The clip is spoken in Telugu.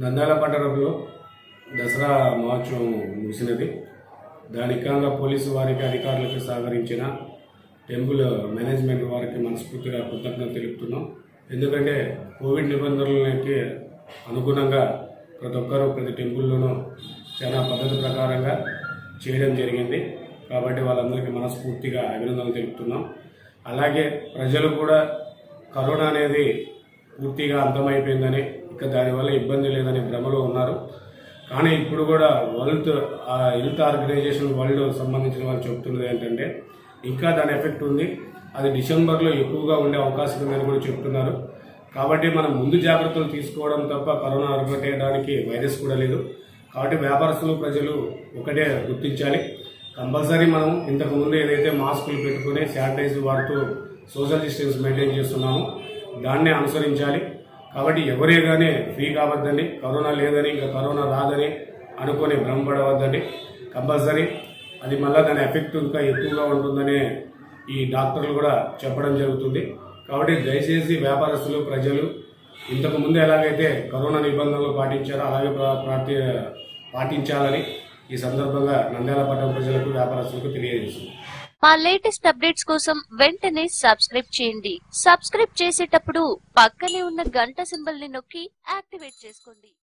నంద్యాల పట్టణంలో దసరా మహోత్సవం ముగిసినది దానికి కాగా పోలీసు వారికి అధికారులకు సహకరించిన టెంపుల్ మేనేజ్మెంట్ వారికి మనస్ఫూర్తిగా కృతజ్ఞత తెలుపుతున్నాం ఎందుకంటే కోవిడ్ నిబంధనలకి అనుగుణంగా ప్రతి ఒక్కరూ ప్రతి టెంపుల్లోనూ చాలా పద్ధతి ప్రకారంగా చేయడం జరిగింది కాబట్టి వాళ్ళందరికీ మనస్ఫూర్తిగా అభినందనలు తెలుపుతున్నాం అలాగే ప్రజలు కూడా కరోనా అనేది పూర్తిగా అంతమైపోయిందని ఇక దానివల్ల ఇబ్బంది లేదని భ్రమలో ఉన్నారు కానీ ఇప్పుడు కూడా వరల్డ్ హెల్త్ ఆర్గనైజేషన్ వరల్డ్ సంబంధించిన వాళ్ళు చెప్తున్నది ఏంటంటే ఇంకా దాని ఎఫెక్ట్ ఉంది అది డిసెంబర్లో ఎక్కువగా ఉండే అవకాశం ఉందని కూడా చెప్తున్నారు కాబట్టి మనం ముందు జాగ్రత్తలు తీసుకోవడం తప్ప కరోనా అరికట్టేయడానికి వైరస్ కూడా లేదు కాబట్టి వ్యాపారస్తులు ప్రజలు ఒకటే గుర్తించాలి కంపల్సరీ మనం ఇంతకు ముందు ఏదైతే మాస్కులు పెట్టుకుని శానిటైజర్ వాడుతూ సోషల్ డిస్టెన్స్ మెయింటైన్ చేస్తున్నామో దాన్నే అనుసరించాలి కాబట్టి ఎవరే కానీ ఫ్రీ కావద్దండి కరోనా లేదని ఇంకా కరోనా రాదని అనుకొని భ్రమపడవద్దండి కంపల్సరీ అది మళ్ళీ దాని ఎఫెక్ట్ ఇంకా ఎక్కువగా ఉంటుందని ఈ డాక్టర్లు కూడా చెప్పడం జరుగుతుంది కాబట్టి దయచేసి వ్యాపారస్తులు ప్రజలు ఇంతకు ముందు ఎలాగైతే కరోనా నిబంధనలు పాటించారో అలాగే ప్రా- ప్రార్థి పాటించాలని ఈ సందర్భంగా నంద్యాల పట్టణ ప్రజలకు వ్యాపారస్తులకు తెలియజేస్తుంది మా లేటెస్ట్ అప్డేట్స్ కోసం వెంటనే సబ్స్క్రైబ్ చేయండి సబ్స్క్రైబ్ చేసేటప్పుడు పక్కనే ఉన్న గంట సింబల్ ని నొక్కి యాక్టివేట్ చేసుకోండి